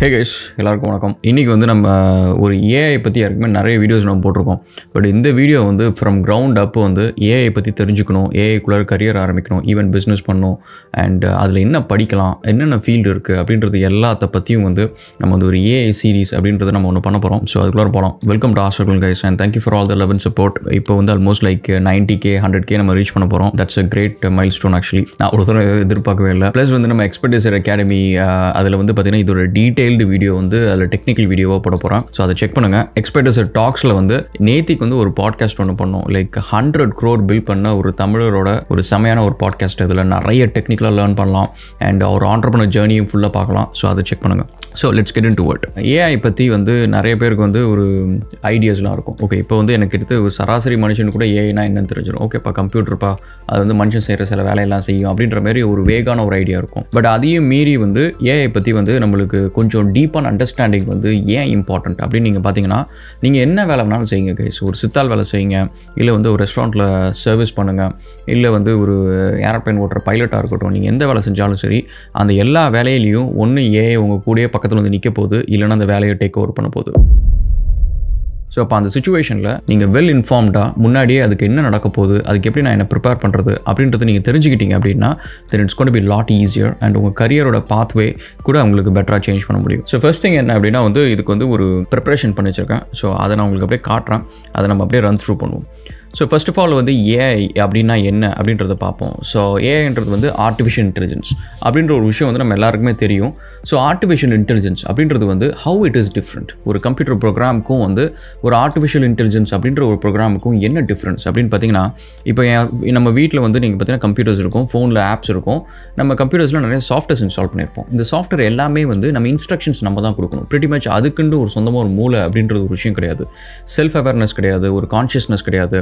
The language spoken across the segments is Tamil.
ஹே கைஸ் எல்லாருக்கும் வணக்கம் இன்றைக்கி வந்து நம்ம ஒரு ஏஐ பற்றி யாருக்குமே நிறைய வீடியோஸ் நம்ம போட்டிருக்கோம் பட் இந்த வீடியோ வந்து ஃப்ரம் கிரவுண்ட் அப் வந்து ஏஐ பற்றி தெரிஞ்சுக்கணும் ஏஐக்குள்ளார கரியர் ஆரம்பிக்கணும் ஈவன் பிஸ்னஸ் பண்ணணும் அண்ட் அதில் என்ன படிக்கலாம் என்னென்ன ஃபீல்டு இருக்குது அப்படின்றது எல்லாத்த பற்றியும் வந்து நம்ம வந்து ஒரு ஏஐ சீரிஸ் அப்படின்றத நம்ம ஒன்று பண்ண போகிறோம் ஸோ அதுக்குள்ளார போகலாம் வெல்கம் டு ஆஸ்ட்ரகல் guys and thank you for all the eleven support இப்போ வந்து almost like ninety K hundred K நம்ம ரீச் பண்ண போகிறோம் that's a great milestone actually நான் ஒரு தடவை எதிர்பார்க்கவே இல்லை ப்ளஸ் வந்து நம்ம எக்ஸ்பெக்டேசர் அகாடமி அதில் வந்து பார்த்தீங்கன்னா இதோட டீடைல்டு வீடியோ வந்து அதில் டெக்னிக்கல் வீடியோவாக போட போகிறேன் ஸோ அதை செக் பண்ணுங்கள் எக்ஸ்பெக்டேசர் டாக்ஸில் வந்து நேத்திக்கு வந்து ஒரு பாட்காஸ்ட் ஒன்று பண்ணோம் லைக் ஹண்ட்ரட் க்ரோர் பில் பண்ண ஒரு தமிழரோட ஒரு செமையான ஒரு பாட்காஸ்ட் இதில் நிறைய டெக்னிக்கலாக லேர்ன் பண்ணலாம் அண்ட் அவர் ஆண்டர்பனர் ஜேர்னியும் ஃபுல்லாக பார்க்கலாம் ஸோ அதை செக் பண்ணுங்கள் so let's get into world AI பற்றி வந்து நிறைய பேருக்கு வந்து ஒரு ஐடியாஸ்லாம் இருக்கும் ஓகே இப்போ வந்து எனக்கு எடுத்து ஒரு சராசரி மனுஷனுக்கு கூட ஏஐனா என்னன்னு தெரிஞ்சிடும் ஓகேப்பா கம்ப்யூட்டர்ப்பா அது வந்து மனுஷன் செய்கிற சில வேலையெல்லாம் செய்யும் அப்படின்ற மாதிரி ஒரு வேகான ஒரு ஐடியா இருக்கும் பட் அதையும் மீறி வந்து ஏஐ பற்றி வந்து நம்மளுக்கு கொஞ்சம் டீப்பான அண்டர்ஸ்டாண்டிங் வந்து ஏன் இம்பார்ட்டன்ட் அப்படின்னு நீங்கள் பார்த்தீங்கன்னா நீங்கள் என்ன வேலை வேணாலும் செய்யுங்க கைஸ் ஒரு சித்தால் வேலை செய்யுங்க இல்லை வந்து ஒரு ரெஸ்டாரண்ட்டில் சர்வீஸ் பண்ணுங்கள் இல்லை வந்து ஒரு ஏரோப்ளைன் ஓட்டுற பைலட்டாக இருக்கட்டும் நீங்கள் எந்த வேலை செஞ்சாலும் சரி அந்த எல்லா வேலையிலையும் ஒன்று ஏஐ உங்கள் கூடயே பக்கத்தில் வந்து நிற்க போகுது இல்லைன்னா அந்த வேலையை டேக் ஓவர் பண்ண போகுது ஸோ அப்போ அந்த சுச்சுவேஷனில் நீங்கள் வெல் இன்ஃபார்ம்டாக முன்னாடியே அதுக்கு என்ன நடக்க போகுது அதுக்கு எப்படி நான் என்ன ப்ரிப்பேர் பண்ணுறது அப்படின்றத நீங்கள் தெரிஞ்சுக்கிட்டீங்க அப்படின்னா then it's gonna be lot easier and உங்கள் கரியரோட பாத்வே கூட உங்களுக்கு பெட்டராக சேஞ்ச் பண்ண முடியும் ஸோ ஃபர்ஸ்ட் திங் என்ன அப்படின்னா வந்து இதுக்கு வந்து ஒரு ப்ரிப்பரேஷன் பண்ணி வச்சுருக்கேன் ஸோ அதை நான் உங்களுக்கு அப்படியே காட்டுறேன் அதை நம்ம அப்படியே ரன் த்ரூ பண்ணுவோம் ஸோ ஃபர்ஸ்ட் ஆஃப் ஆல் வந்து ஏஐ அப்படின்னா என்ன அப்படின்றத பார்ப்போம் ஸோ ஏஐன்றது வந்து ஆர்டிஃபிஷியல் இன்டெலிஜென்ஸ் அப்படின்ற ஒரு விஷயம் வந்து நம்ம எல்லாருக்குமே தெரியும் ஸோ ஆர்டிஃபிஷியல் இன்டெலிஜென்ஸ் அப்படின்றது வந்து ஹவு இட் இஸ் டிஃப்ரெண்ட் ஒரு கம்ப்யூட்டர் ப்ரோக்ராமுக்கும் வந்து ஒரு ஆர்டிஃபிஷியல் இன்டெலிஜென்ஸ் அப்படின்ற ஒரு ப்ரோக்ராமுக்கும் என்ன டிஃப்ரென்ஸ் அப்படின்னு பார்த்தீங்கன்னா இப்போ என் நம்ம வீட்டில் வந்து நீங்கள் பார்த்தீங்கன்னா கம்ப்யூட்டர்ஸ் இருக்கும் ஃபோனில் ஆப்ஸ் இருக்கும் நம்ம கம்ப்யூட்டர்ஸில் நிறைய சாஃப்ட்வேர்ஸ் இன்ஸ்டால் பண்ணியிருப்போம் இந்த சாஃப்ட்வேர் எல்லாமே வந்து நம்ம இன்ஸ்ட்ரக்ஷன்ஸ் நம்ம தான் கொடுக்கணும் ப்ரிட்டி மச் அதுக்குன்னு ஒரு சொந்தமாக ஒரு மூளை அப்படின்றது ஒரு விஷயம் கிடையாது செல்ஃப் அவேர்னஸ் கிடையாது ஒரு கான்ஷியஸ்னஸ் கிடையாது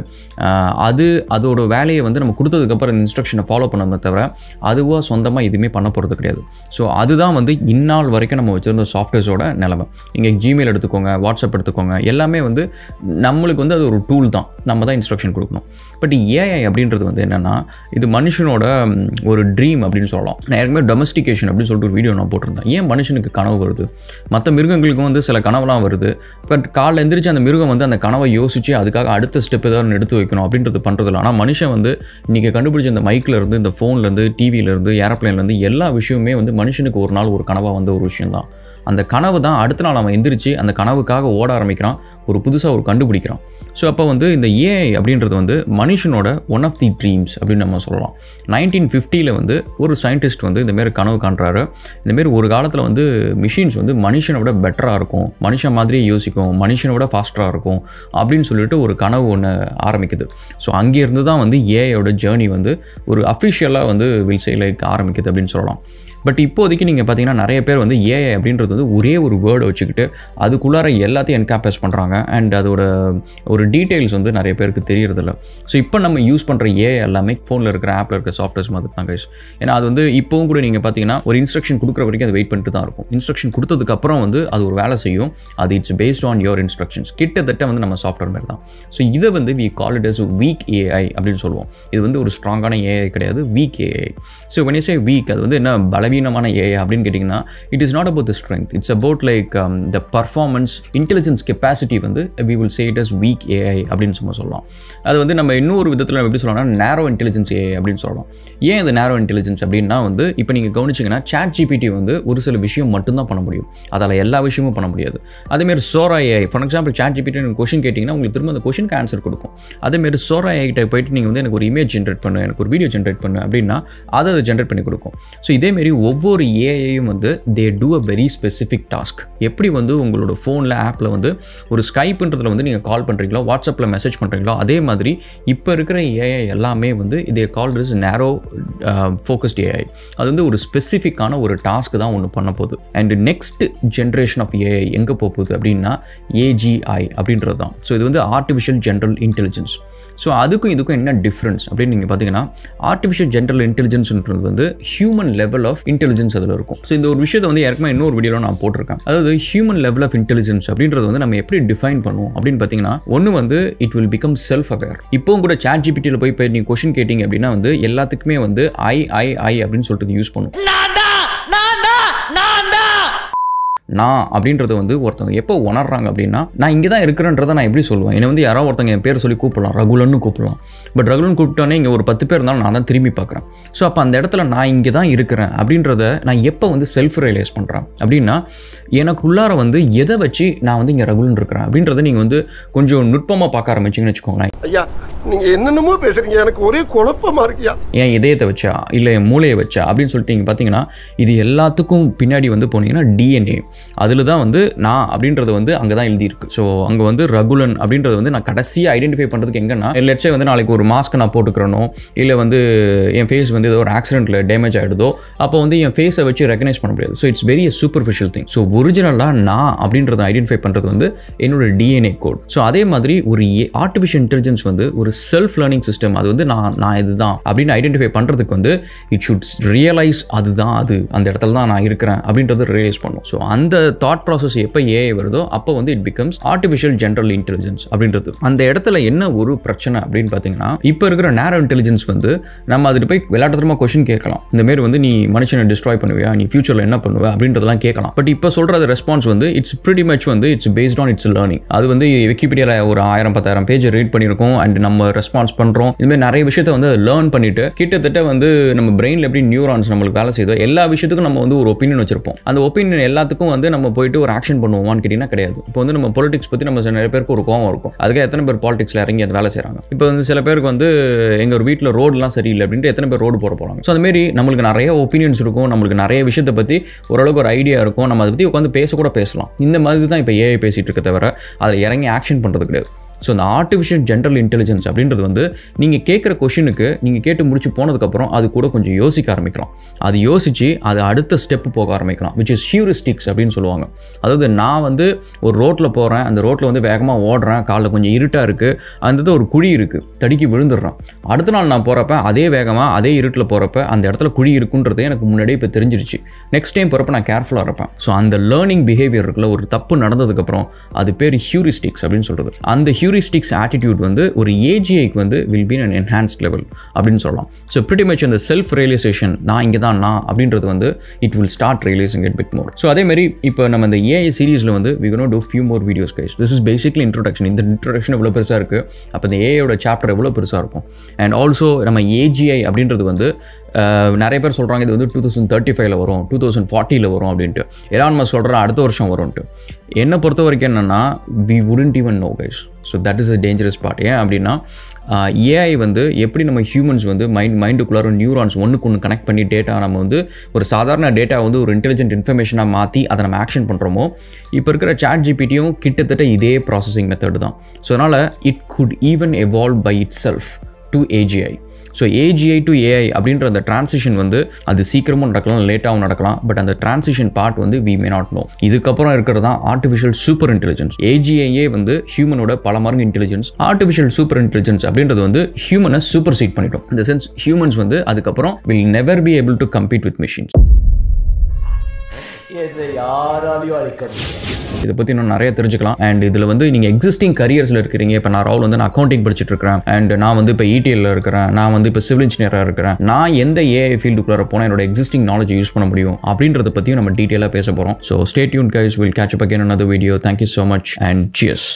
அது அதோட வேலையை வந்து நம்ம கொடுத்ததுக்கப்புறம் இந்த இன்ஸ்ட்ரக்ஷனை ஃபாலோ பண்ணாமல் தவிர அதுவாக சொந்தமாக எதுவுமே பண்ண போகிறது கிடையாது ஸோ அதுதான் வந்து இந்நாள் வரைக்கும் நம்ம வச்சுருந்த சாஃப்ட்வேர்ஸோட நிலமை நீங்கள் ஜிமெயில் எடுத்துக்கோங்க வாட்ஸ்அப் எடுத்துக்கோங்க எல்லாமே வந்து நம்மளுக்கு வந்து அது ஒரு டூல் தான் நம்ம தான் இன்ஸ்ட்ரக்ஷன் கொடுக்கணும் பட் ஏஐ அப்படின்றது வந்து என்னென்னா இது மனுஷனோட ஒரு ட்ரீம் அப்படின்னு சொல்லலாம் நான் ஏற்கனவே டொமஸ்டிகேஷன் அப்படின்னு சொல்லிட்டு ஒரு வீடியோ நான் போட்டிருந்தேன் ஏன் மனுஷனுக்கு கனவு வருது மற்ற மிருகங்களுக்கும் வந்து சில கனவுலாம் வருது பட் காலைல எந்திரிச்சு அந்த மிருகம் வந்து அந்த கனவை யோசித்து அதுக்காக அடுத்த ஸ்டெப் ஏதாவது எடுத்து வைக்கணும் அப்படின்றது பண்ணுறதில்ல ஆனால் மனுஷன் வந்து இன்றைக்கி கண்டுபிடிச்ச இந்த மைக்கில் இருந்து இந்த ஃபோன்லேருந்து டிவியிலேருந்து ஏரோப்ளைன்லேருந்து எல்லா விஷயமுமே வந்து மனுஷனுக்கு ஒரு நாள் ஒரு கனவாக வந்த ஒரு விஷயம் தான் அந்த கனவு தான் அடுத்த நாள் அவன் எந்திரிச்சு அந்த கனவுக்காக ஓட ஆரம்பிக்கிறான் ஒரு புதுசாக ஒரு கண்டுபிடிக்கிறான் ஸோ அப்போ வந்து இந்த ஏஐ அப்படின்றது வந்து மனுஷனோட ஒன் ஆஃப் தி ட்ரீம்ஸ் அப்படின்னு நம்ம சொல்லலாம் நைன்டீன் ஃபிஃப்டியில் வந்து ஒரு சயின்டிஸ்ட் வந்து இந்தமாரி கனவு காண்றாரு இந்தமாரி ஒரு காலத்தில் வந்து மிஷின்ஸ் வந்து மனுஷனை விட பெட்டராக இருக்கும் மனுஷன் மாதிரியே யோசிக்கும் மனுஷனை விட ஃபாஸ்டராக இருக்கும் அப்படின்னு சொல்லிட்டு ஒரு கனவு ஒன்று ஆரம்பிக்குது ஸோ அங்கேருந்து தான் வந்து ஏஐயோட ஜேர்னி வந்து ஒரு அஃபிஷியலாக வந்து வில் சே லைக் ஆரம்பிக்குது அப்படின்னு சொல்லலாம் பட் இப்போதைக்கு நீங்கள் பார்த்தீங்கன்னா நிறைய பேர் வந்து ஏஐ அப்படின்றது வந்து ஒரே ஒரு வேர்டை வச்சுக்கிட்டு அதுக்குள்ளார எல்லாத்தையும் என்காப்பஸ் பண்ணுறாங்க அண்ட் அதோட ஒரு டீட்டெயில்ஸ் வந்து நிறைய பேருக்கு தெரியறதில்ல ஸோ இப்போ நம்ம யூஸ் பண்ணுற ஏஐ எல்லாமே ஃபோனில் இருக்கிற ஆப்பில் இருக்கிற சாஃப்ட்வேர்ஸ் மாதிரி தான் கைஸ் ஏன்னா அது வந்து இப்போவும் கூட நீங்கள் பார்த்தீங்கன்னா ஒரு இன்ஸ்ட்ரக்ஷன் கொடுக்குற வரைக்கும் அது வெயிட் பண்ணிட்டு தான் இருக்கும் இன்ஸ்ட்ரக்ஷன் கொடுத்ததுக்கப்புறம் வந்து அது ஒரு வேலை செய்யும் அது it's based on your instructions கிட்டத்தட்ட வந்து நம்ம சாஃப்ட்வேர் மாதிரி தான் ஸோ இதை வந்து we call it as weak AI அப்படின்னு சொல்லுவோம் இது வந்து ஒரு ஸ்ட்ராங்கான ஏஐ கிடையாது weak AI so when you say weak அது வந்து என்ன பலவீனமான ஏஐ அப்படின்னு கேட்டிங்கன்னா it is not about the strength it's about like the performance intelligence capacity வந்து we will say it as weak AI அப்படின்னு சும்மா சொல்லலாம் அது வந்து நம்ம இன்னொரு விதத்தில் எப்படி சொல்லலாம்னா நேரோ இன்டெலிஜென்ஸ் ஏஐ அப்படின்னு சொல்லலாம் ஏன் இது நேரோ இன்டெலிஜென்ஸ் அப்படின்னா வந்து இப்போ நீங்கள் கவனிச்சிங்கன்னா சாட் ஜிபிடி வந்து ஒரு சில விஷயம் மட்டும்தான் பண்ண முடியும் அதால் எல்லா விஷயமும் பண்ண முடியாது அதேமாரி Sora AI for example chat GPT நீங்கள் கொஷின் கேட்டிங்கன்னா உங்களுக்கு திரும்ப அந்த கொஷினுக்கு ஆன்சர் கொடுக்கும் அதேமாரி சோரா ஏஐ கிட்ட போயிட்டு நீங்கள் வந்து எனக்கு ஒரு இமேஜ் ஜென்ரேட் பண்ணு எனக்கு ஒரு வீடியோ ஜென்ரேட் பண்ணு அப்படின்னா அதை அதை ஜென்ரேட் பண்ணி கொடுக்கும் ஸோ இதேமாரி ஒவ்வொரு ஏஐயும் வந்து they do a very specific task எப்படி வந்து உங்களோட ஃபோனில் ஆப்பில் வந்து ஒரு ஸ்கைப்புன்றதுல வந்து நீங்கள் கால் பண்ணுறீங்களோ வாட்ஸ்அப்பில் மெசேஜ் பண்ணுறீங்களோ அதே மாதிரி இப்போ இருக்கிற ஏஐ எல்லாமே வந்து இதே call is narrow focused AI அது வந்து ஒரு ஸ்பெசிஃபிக்கான ஒரு டாஸ்க் தான் ஒன்று பண்ண போகுது and next generation of AI எங்கே போகுது அப்படின்னா ஏஜிஐ அப்படின்றது தான் ஸோ இது வந்து ஆர்டிஃபிஷியல் ஜென்ரல் இன்டெலிஜென்ஸ் ஸோ அதுக்கும் இதுக்கும் என்ன டிஃப்ரென்ஸ் அப்படின்னு நீங்கள் பார்த்தீங்கன்னா ஆர்டிஃபிஷியல் ஜென்ரல் இன்டெலிஜென்ஸ்ன்றது வந்து ஹியூமன் லெவல் ஆஃப் இன்டெலிஜென்ஸ் அதில் இருக்கும் ஸோ இந்த ஒரு விஷயத்தை வந்து ஏற்கனவே இன்னொரு வீடியோவில் நான் போட்டிருக்கேன் அதாவது ஹியூமன் லெவல் ஆஃப் இன்டெலிஜென்ஸ் அப்படின்றது வந்து நம்ம எப்படி டிஃபைன் பண்ணுவோம் அப்படின்னு பார்த்தீங்கன்னா ஒன்று வந்து it will become self aware இப்போவும் கூட சாட் ஜிபிடியில் போய் இப்போ நீங்கள் கொஷின் கேட்டிங்க அப்படின்னா வந்து எல்லாத்துக்குமே வந்து ஐ ஐ ஐ அப்படின்னு சொல்லிட்டு யூஸ் பண்ணும் நான் தான் நான் தான் நான் தான் நான் அப்படின்றது வந்து ஒருத்தவங்க எப்போ உணர்றாங்க அப்படின்னா நான் இங்கே தான் இருக்கிறேன்றதை நான் எப்படி சொல்லுவேன் என்னை வந்து யாரோ ஒருத்தங்க என் பேர் சொல்லி கூப்பிடலாம் ரகுலன்னு கூப்பிடலாம் பட் ரகுலன் கூப்பிட்டோன்னே இங்கே ஒரு பத்து பேர் இருந்தாலும் நான் தான் திரும்பி பார்க்குறேன் ஸோ அப்போ அந்த இடத்துல நான் இங்கே தான் இருக்கிறேன் அப்படின்றத நான் எப்போ வந்து செல்ஃப் ரியலைஸ் பண்ணுறேன் அப்படின்னா எனக்குள்ளார வந்து எதை வச்சு நான் வந்து இங்கே ரகுலன் இருக்கிறேன் அப்படின்றத நீங்கள் வந்து கொஞ்சம் நுட்பமாக பார்க்க ஆரம்பிச்சிங்கன்னு வச்சுக்கோங்களேன் ஐயா நீங்க என்னென்னமோ பேசுறீங்க எனக்கு ஒரே குழப்பமா இருக்கியா என் இதயத்தை வச்சா இல்லை என் மூளையை வச்சா அப்படின்னு சொல்லிட்டு நீங்கள் பார்த்தீங்கன்னா இது எல்லாத்துக்கும் பின்னாடி வந்து போனீங்கன்னா டிஎன்ஏ அதில் தான் வந்து நான் அப்படின்றது வந்து அங்கே தான் எழுதியிருக்கு ஸோ அங்கே வந்து ரகுலன் அப்படின்றது வந்து நான் கடைசியாக ஐடென்டிஃபை பண்ணுறதுக்கு எங்கன்னா லெட்ஸே வந்து நாளைக்கு ஒரு மாஸ்க் நான் போட்டுக்கிறனோ இல்லை வந்து என் ஃபேஸ் வந்து ஏதோ ஒரு ஆக்சிடென்ட்டில் டேமேஜ் ஆகிடுதோ அப்போ வந்து என் ஃபேஸை வச்சு ரெகனைஸ் பண்ண முடியாது so it's very superficial thing so ஒரிஜினலாக நான் அப்படின்றத ஐடென்டிஃபை பண்ணுறது வந்து என்னோட டிஎன்ஏ கோட் ஸோ அதே மாதிரி ஒரு ஆர்டிஃபிஷியல் இன்டெலிஜென்ஸ் வந்து ஒரு செல்ஃப் லேர்னிங் சிஸ்டம் அது வந்து நான் நான் இதுதான் அப்படின்னு ஐடென்டிஃபை பண்ணுறதுக்கு வந்து இட் ஷுட் ரியலைஸ் அதுதான் அது அந்த இடத்துல தான் நான் இருக்கிறேன் அப்படின்றத ரியலைஸ் பண்ணும் ஸோ அந்த தாட் ப்ராசஸ் எப்போ ஏஐ வருதோ அப்போ வந்து it becomes artificial general intelligence அப்படின்றது அந்த இடத்துல என்ன ஒரு பிரச்சனை அப்படின்னு பார்த்தீங்கன்னா இப்போ இருக்கிற நேரோ இன்டெலிஜென்ஸ் வந்து நம்ம அதுட்டு போய் விளையாட்டுத்தரமாக கொஷின் கேட்கலாம் இந்த மாதிரி வந்து நீ மனுஷனை டிஸ்ட்ராய் பண்ணுவியா நீ ஃபியூச்சரில் என்ன பண்ணுவ அப்படின்றதெல்லாம் கேட்கலாம் பட் இப்போ சொல்கிற ரெஸ்பான்ஸ் வந்து இட்ஸ் ப்ரிட்டி மச் வந்து it's based on its learning அது வந்து விக்கிபீடியாவில் ஒரு ஆயிரம் பத்தாயிரம் பேஜ் ரீட் பண்ணியிருக்கோம் அண்ட் நம்ம ரெஸ்பான்ஸ் பண்ணுறோம் இதுமாதிரி நிறைய விஷயத்த வந்து லேர்ன் பண்ணிட்டு கிட்டத்தட்ட வந்து நம்ம பிரெயினில் எப்படி நியூரான்ஸ் நம்மளுக்கு வேலை செய்தோ எல்லா விஷயத்துக்கும் நம்ம வந்து ஒரு ஒப்பீனியன் வச்சிருப்போம் அந்த ஒப்பீனியன் எல்லாத்துக்கும் வந்து நம்ம போயிட்டு ஒரு ஆக்ஷன் பண்ணுவோமான்னு கேட்டிங்கன்னா கிடையாது இப்போ வந்து நம்ம பொலிட்டிக்ஸ் பற்றி நம்ம நிறைய பேருக்கு ஒரு கோவம் இருக்கும் அதுக்கு எத்தனை பேர் பாலிடிக்ஸில் இறங்கி அது வேலை செய்கிறாங்க இப்போ வந்து சில பேருக்கு வந்து எங்கள் ஒரு வீட்டில் ரோடுலாம் சரியில்லை அப்படின்ட்டு எத்தனை பேர் ரோடு போட போகிறாங்க ஸோ அதுமாரி நம்மளுக்கு நிறைய ஒப்பீனியன்ஸ் இருக்கும் நம்மளுக்கு நிறைய விஷயத்தை பற்றி ஓரளவுக்கு ஒரு ஐடியா இருக்கும் நம்ம அதை பற்றி உட்காந்து பேச கூட பேசலாம் இந்த மாதிரி தான் இப்போ ஏஐ பேசிகிட்டு இருக்க தவிர அதில் இறங்கி ஆக்ஷன் பண்ணுறது கிடையாது ஸோ அந்த ஆர்டிஃபிஷியல் ஜென்ரல் இன்டெலிஜென்ஸ் அப்படின்றது வந்து நீங்கள் கேட்குற கொஷினுக்கு நீங்கள் கேட்டு முடிச்சு போனதுக்கப்புறம் அது கூட கொஞ்சம் யோசிக்க ஆரம்பிக்கலாம் அது யோசித்து அது அடுத்த ஸ்டெப்பு போக ஆரம்பிக்கலாம் விச் இஸ் ஹியூரிஸ்டிக்ஸ் அப்படின்னு சொல்லுவாங்க அதாவது நான் வந்து ஒரு ரோட்டில் போகிறேன் அந்த ரோட்டில் வந்து வேகமாக ஓடுறேன் காலில் கொஞ்சம் இருட்டாக இருக்குது அந்த இடத்துல ஒரு குழி இருக்குது தடுக்கி விழுந்துடுறேன் அடுத்த நாள் நான் போகிறப்ப அதே வேகமாக அதே இருட்டில் போகிறப்ப அந்த இடத்துல குழி இருக்குன்றதே எனக்கு முன்னாடியே இப்போ தெரிஞ்சிருச்சு நெக்ஸ்ட் டைம் போகிறப்ப நான் கேர்ஃபுல்லாக இருப்பேன் ஸோ அந்த லேர்னிங் பிஹேவியர் இருக்குல்ல ஒரு தப்பு நடந்ததுக்கப்புறம் அது பேர் ஹியூரிஸ்டிக்ஸ் அப்படின்னு சொல்கிறது அந்த ஹியூரிஸ்டிக்ஸ் ஆட்டிடியூட் வந்து ஒரு ஏஜிஐக்கு வந்து will be an enhanced level அப்படின்னு சொல்லலாம் ஸோ பிரிட்டி மச் அந்த செல்ஃப் ரியலைசேஷன் நான் இங்கே தான் நான் அப்படின்றது வந்து it will start realising it bit more so அதேமாதிரி இப்போ நம்ம இந்த ஏஐ சீரீஸில் வந்து we gonna do few more videos guys this is basically introduction இந்த இன்ட்ரோடக்ஷன் எவ்வளோ பெருசாக இருக்குது அப்போ இந்த ஏஐயோட சாப்டர் எவ்வளோ பெருசாக இருக்கும் அண்ட் ஆல்சோ நம்ம ஏஜிஐ அப்படின்றது வந்து அஹ், நிறைய பேர் சொல்கிறாங்க இது வந்து டூ தௌசண்ட் தேர்ட்டி ஃபைவ்ல வரும் டூ தௌசண்ட் ஃபார்ட்டியில் வரும் அப்படின்ட்டு எலான் மஸ் சொல்கிற அடுத்த வருஷம் வரும்ன்ட்டு என்னை பொறுத்த வரைக்கும் என்னென்னா we wouldn't even know guys so that is a dangerous part ஏன் அப்படின்னா ஏஐ வந்து எப்படி நம்ம ஹியூமன்ஸ் வந்து மைண்ட் மைண்டுக்குள்ளார நியூரான்ஸ் ஒன்றுக்கு ஒன்று கனெக்ட் பண்ணி டேட்டா நம்ம வந்து ஒரு சாதாரண டேட்டா வந்து ஒரு இன்டெலிஜென்ட் இன்ஃபர்மேஷனாக மாற்றி அதை நம்ம ஆக்ஷன் பண்ணுறோமோ இப்போ இருக்கிற சாட் ஜிபிடியும் கிட்டத்தட்ட இதே ப்ராசஸிங் மெத்தட் தான் ஸோ அதனால் it could even evolve by itself to AGI so AGI to AI அப்படின்ற அந்த டிரான்சிஷன் வந்து அது சீக்கிரமும் நடக்கலாம் லேட்டாகவும் நடக்கலாம் பட் அந்த டிரான்சிஷன் பார்ட் வந்து வி மே நாட் நோ இதுக்கப்புறம் இருக்கிறது தான் ஆர்டிஃபிஷியல் சூப்பர் இன்டெலிஜென்ஸ் ஏஜிஐயே வந்து ஹியூமனோட பல மடங்கு இன்டெலிஜென்ஸ் ஆர்டிஃபிஷியல் சூப்பர் இன்டெலிஜென்ஸ் அப்படின்றது வந்து ஹியூமனை சூப்பர் சீட் பண்ணிட்டோம் இந்த சென்ஸ் ஹியூமன்ஸ் வந்து அதுக்கப்புறம் will never be able to compete with machines என்னை யாராலையும் அழைக்க முடியாது இதை பற்றி இன்னும் நிறைய தெரிஞ்சுக்கலாம் அண்ட் இதில் வந்து நீங்கள் எக்ஸிஸ்டிங் கரியர்ஸில் இருக்கிறீங்க இப்போ நான் ராகுல் வந்து நான் அக்கௌண்டிங் படிச்சுட்டு இருக்கிறேன் அண்ட் நான் வந்து இப்போ இடிஎல்ல இருக்கிறேன் நான் வந்து இப்போ சிவில் இன்ஜினியராக இருக்கிறேன் நான் எந்த ஏஐ ஃபீல்டுக்குள்ளே போனால் என்னோட எக்ஸிஸ்டிங் நாலேஜ் யூஸ் பண்ண முடியும் அப்படின்றத பற்றியும் நம்ம டீட்டெயிலாக பேச போகிறோம் so stay tuned guys will catch up again another video thank you so much and cheers